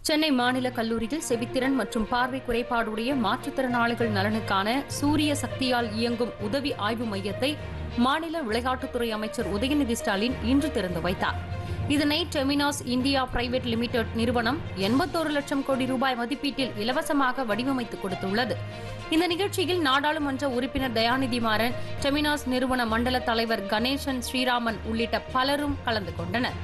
சென்னை மாநில கல்லூரியில் செவித்திறன் மற்றும் பார்வை குறைபாடுடைய மாற்றுத்திறனாளிகள் நலனுக்கான சூரிய சக்தியால் இயங்கும் உதவி ஆய்வு மையத்தை மாநில விளையாட்டுத்துறை அமைச்சர் உதயநிதி ஸ்டாலின் இன்று திறந்து வைத்தார் இதனை டெமினாஸ் இந்தியா பிரைவேட் லிமிடெட் நிறுவனம் எண்பத்தோரு லட்சம் கோடி ரூபாய் மதிப்பீட்டில் இலவசமாக வடிவமைத்து கொடுத்துள்ளது இந்த நிகழ்ச்சியில் நாடாளுமன்ற உறுப்பினர் தயாநிதி மாறன் டெமினாஸ் நிறுவன மண்டல தலைவர் கணேசன் ஸ்ரீராமன் உள்ளிட்ட பலரும் கலந்து கொண்டனர்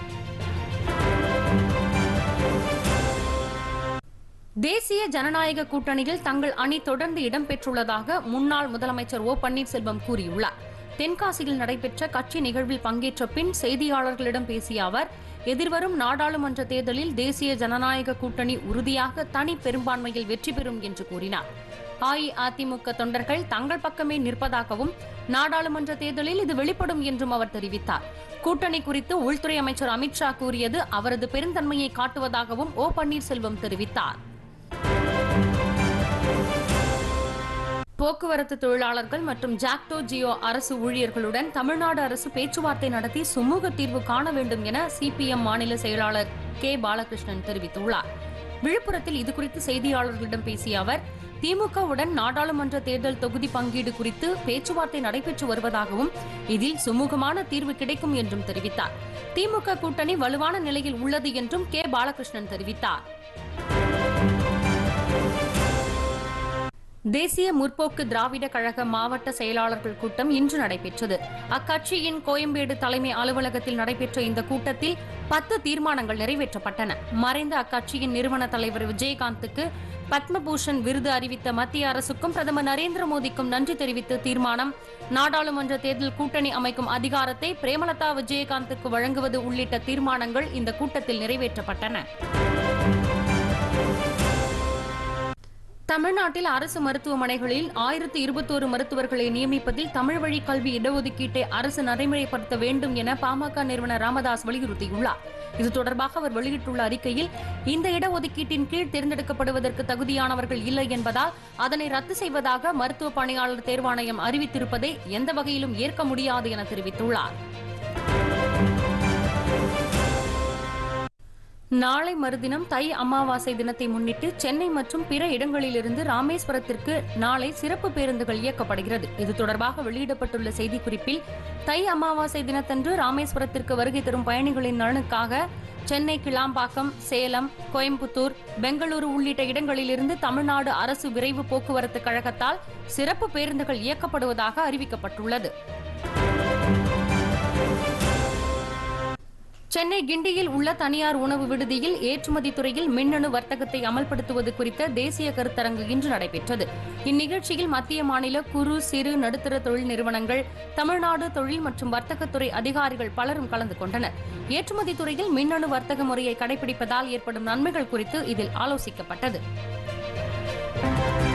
தேசிய ஜனநாயக கூட்டணியில் தங்கள் அணி தொடர்ந்து இடம்பெற்றுள்ளதாக முன்னாள் முதலமைச்சர் ஓ பன்னீர்செல்வம் கூறியுள்ளார் தென்காசியில் நடைபெற்ற கட்சி நிகழ்வில் பங்கேற்ற பின் செய்தியாளர்களிடம் பேசிய அவர் எதிர்வரும் நாடாளுமன்ற தேர்தலில் தேசிய ஜனநாயக கூட்டணி உறுதியாக தனி பெரும்பான்மையில் வெற்றி பெறும் என்று கூறினார் அஇஅதிமுக தொண்டர்கள் தங்கள் பக்கமே நிற்பதாகவும் நாடாளுமன்ற தேர்தலில் இது வெளிப்படும் என்றும் அவர் தெரிவித்தார் கூட்டணி குறித்து உள்துறை அமைச்சர் அமித்ஷா கூறியது அவரது பெருந்தன்மையை காட்டுவதாகவும் ஓ பன்னீர்செல்வம் தெரிவித்தார் போக்குவரத்து தொழிலாளர்கள் மற்றும் ஜாக்டோ ஜியோ அரசு ஊழியர்களுடன் தமிழ்நாடு அரசு பேச்சுவார்த்தை நடத்தி சுமூக தீர்வு காண வேண்டும் என சிபிஎம் மாநில செயலாளர் கே பாலகிருஷ்ணன் தெரிவித்துள்ளார் விழுப்புரத்தில் இதுகுறித்து செய்தியாளர்களிடம் பேசிய அவர் திமுகவுடன் நாடாளுமன்ற தேர்தல் தொகுதி பங்கீடு குறித்து பேச்சுவார்த்தை நடைபெற்று வருவதாகவும் இதில் சுமூகமான தீர்வு கிடைக்கும் என்றும் தெரிவித்தார் திமுக கூட்டணி வலுவான நிலையில் உள்ளது என்றும் கே பாலகிருஷ்ணன் தெரிவித்தார் தேசிய முற்போக்கு திராவிட கழக மாவட்ட செயலாளர்கள் கூட்டம் இன்று நடைபெற்றது அக்கட்சியின் கோயம்பேடு தலைமை அலுவலகத்தில் நடைபெற்ற இந்த கூட்டத்தில் பத்து தீர்மானங்கள் நிறைவேற்றப்பட்டன மறைந்த அக்கட்சியின் நிறுவன தலைவர் விஜயகாந்துக்கு பத்மபூஷன் விருது அறிவித்த மத்திய அரசுக்கும் பிரதமர் நரேந்திர மோடிக்கும் நன்றி தெரிவித்த தீர்மானம் நாடாளுமன்ற தேர்தல் கூட்டணி அமைக்கும் அதிகாரத்தை பிரேமலதா விஜயகாந்துக்கு வழங்குவது உள்ளிட்ட தீர்மானங்கள் இந்த கூட்டத்தில் நிறைவேற்றப்பட்டன தமிழ்நாட்டில் அரசு மருத்துவமனைகளில் ஆயிரத்து இருபத்தோரு மருத்துவர்களை நியமிப்பதில் தமிழ் வழி கல்வி இடஒதுக்கீட்டை அரசு நடைமுறைப்படுத்த வேண்டும் என பாமக நிறுவனர் ராமதாஸ் வலியுறுத்தியுள்ளார் இது தொடர்பாக அவர் வெளியிட்டுள்ள அறிக்கையில் இந்த இடஒதுக்கீட்டின் கீழ் தேர்ந்தெடுக்கப்படுவதற்கு தகுதியானவர்கள் இல்லை என்பதால் அதனை ரத்து செய்வதாக மருத்துவ பணியாளர் தேர்வாணையம் அறிவித்திருப்பதை எந்த வகையிலும் ஏற்க முடியாது என தெரிவித்துள்ளார் நாளை மறுதினம் தை அமாவாசை தினத்தை முன்னிட்டு சென்னை மற்றும் பிற இடங்களிலிருந்து ராமேஸ்வரத்திற்கு நாளை சிறப்பு பேருந்துகள் இயக்கப்படுகிறது இது தொடர்பாக வெளியிடப்பட்டுள்ள செய்திக்குறிப்பில் தை அமாவாசை தினத்தன்று ராமேஸ்வரத்திற்கு வருகை தரும் பயணிகளின் நலனுக்காக சென்னை கிளாம்பாக்கம் சேலம் கோயம்புத்தூர் பெங்களூரு உள்ளிட்ட இடங்களிலிருந்து தமிழ்நாடு அரசு விரைவு போக்குவரத்து கழகத்தால் சிறப்பு பேருந்துகள் இயக்கப்படுவதாக அறிவிக்கப்பட்டுள்ளது சென்னை கிண்டியில் உள்ள தனியார் உணவு விடுதியில் ஏற்றுமதி துறையில் மின்னணு வர்த்தகத்தை அமல்படுத்துவது குறித்த தேசிய கருத்தரங்கு இன்று நடைபெற்றது இந்நிகழ்ச்சியில் மத்திய மாநில குறு சிறு நடுத்தர தொழில் நிறுவனங்கள் தமிழ்நாடு தொழில் மற்றும் வர்த்தகத்துறை அதிகாரிகள் பலரும் கலந்து கொண்டனர் ஏற்றுமதி துறையில் மின்னணு வர்த்தக முறையை கடைபிடிப்பதால் ஏற்படும் நன்மைகள் குறித்து இதில் ஆலோசிக்கப்பட்டது